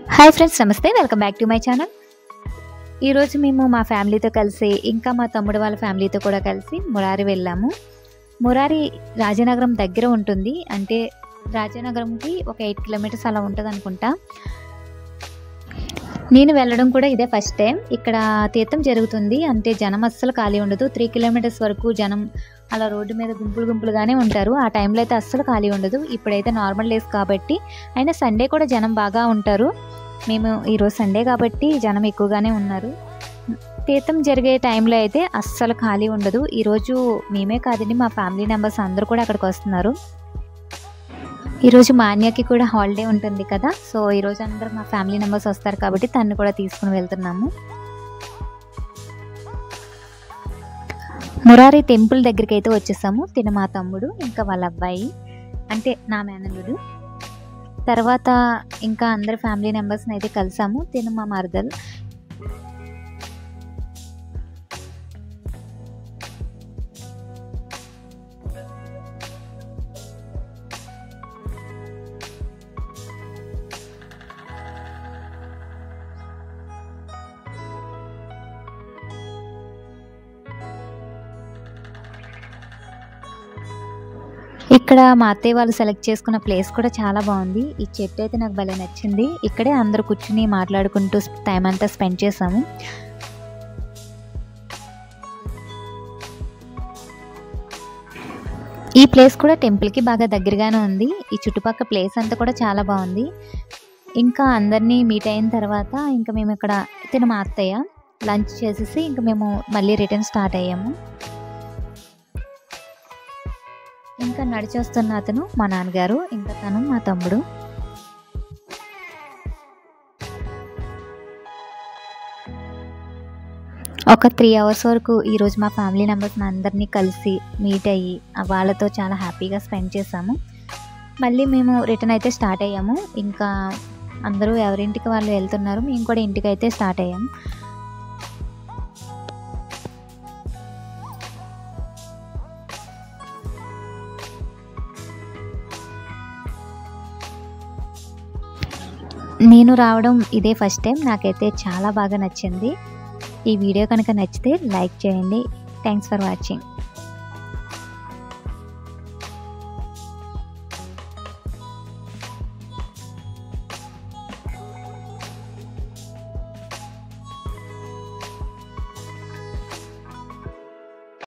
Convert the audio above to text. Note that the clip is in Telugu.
హాయ్ ఫ్రెండ్స్ నమస్తే welcome back to my channel ఈరోజు మేము మా ఫ్యామిలీతో కలిసి ఇంకా మా తమ్ముడు వాళ్ళ ఫ్యామిలీతో కూడా కలిసి మురారి వెళ్ళాము మురారి రాజనగరం దగ్గర ఉంటుంది అంటే రాజనగరంకి ఒక ఎయిట్ కిలోమీటర్స్ అలా ఉంటుంది అనుకుంటా నేను వెళ్ళడం కూడా ఇదే ఫస్ట్ టైం ఇక్కడ తీర్థం జరుగుతుంది అంటే జనం అస్సలు ఖాళీ ఉండదు త్రీ కిలోమీటర్స్ వరకు జనం అలా రోడ్డు మీద గుంపులు గుంపులుగానే ఉంటారు ఆ టైంలో అయితే అస్సలు ఖాళీ ఉండదు ఇప్పుడైతే నార్మల్ డేస్ కాబట్టి అయినా సండే కూడా జనం బాగా ఉంటారు మేము ఈరోజు సండే కాబట్టి జనం ఎక్కువగానే ఉన్నారు తీర్థం జరిగే టైంలో అయితే అస్సలు ఖాళీ ఉండదు ఈరోజు మేమే కాదండి మా ఫ్యామిలీ మెంబర్స్ అందరూ కూడా అక్కడికి వస్తున్నారు ఈరోజు మా అన్యకి కూడా హాలిడే ఉంటుంది కదా సో ఈరోజు అందరూ మా ఫ్యామిలీ మెంబర్స్ వస్తారు కాబట్టి తను కూడా తీసుకుని వెళ్తున్నాము మురారి టెంపుల్ దగ్గరికి అయితే వచ్చేసాము తిన మా తమ్ముడు ఇంకా వాళ్ళ అబ్బాయి అంటే నా మేనల్లుడు తర్వాత ఇంకా అందరు ఫ్యామిలీ మెంబర్స్ని అయితే కలిసాము తిన మా మరదలు ఇక్కడ మా అత్తయ్య వాళ్ళు సెలెక్ట్ చేసుకున్న ప్లేస్ కూడా చాలా బాగుంది ఈ చెట్టు అయితే నాకు భలే నచ్చింది ఇక్కడే అందరు కూర్చుని మాట్లాడుకుంటూ టైం అంతా స్పెండ్ చేసాము ఈ ప్లేస్ కూడా టెంపుల్కి బాగా దగ్గరగానే ఉంది ఈ చుట్టుపక్కల ప్లేస్ అంతా కూడా చాలా బాగుంది ఇంకా అందరినీ మీట్ అయిన తర్వాత ఇంకా మేము ఇక్కడ తిన మా అత్తయ్య లంచ్ చేసేసి ఇంకా మేము మళ్ళీ రిటర్న్ స్టార్ట్ అయ్యాము ఇంకా నడిచొస్తున్న అతను మా నాన్నగారు ఇంకా తను మా తమ్ముడు ఒక త్రీ అవర్స్ వరకు ఈరోజు మా ఫ్యామిలీ మెంబర్స్ అందరినీ కలిసి మీట్ అయ్యి ఆ వాళ్ళతో చాలా హ్యాపీగా స్పెండ్ చేసాము మళ్ళీ మేము రిటర్న్ అయితే స్టార్ట్ అయ్యాము ఇంకా అందరూ ఎవరింటికి వాళ్ళు వెళ్తున్నారు మేము కూడా ఇంటికి అయితే స్టార్ట్ అయ్యాము నేను రావడం ఇదే ఫస్ట్ టైం నాకైతే చాలా బాగా నచ్చింది ఈ వీడియో కనుక నచ్చితే లైక్ చేయండి థ్యాంక్స్ ఫర్ వాచింగ్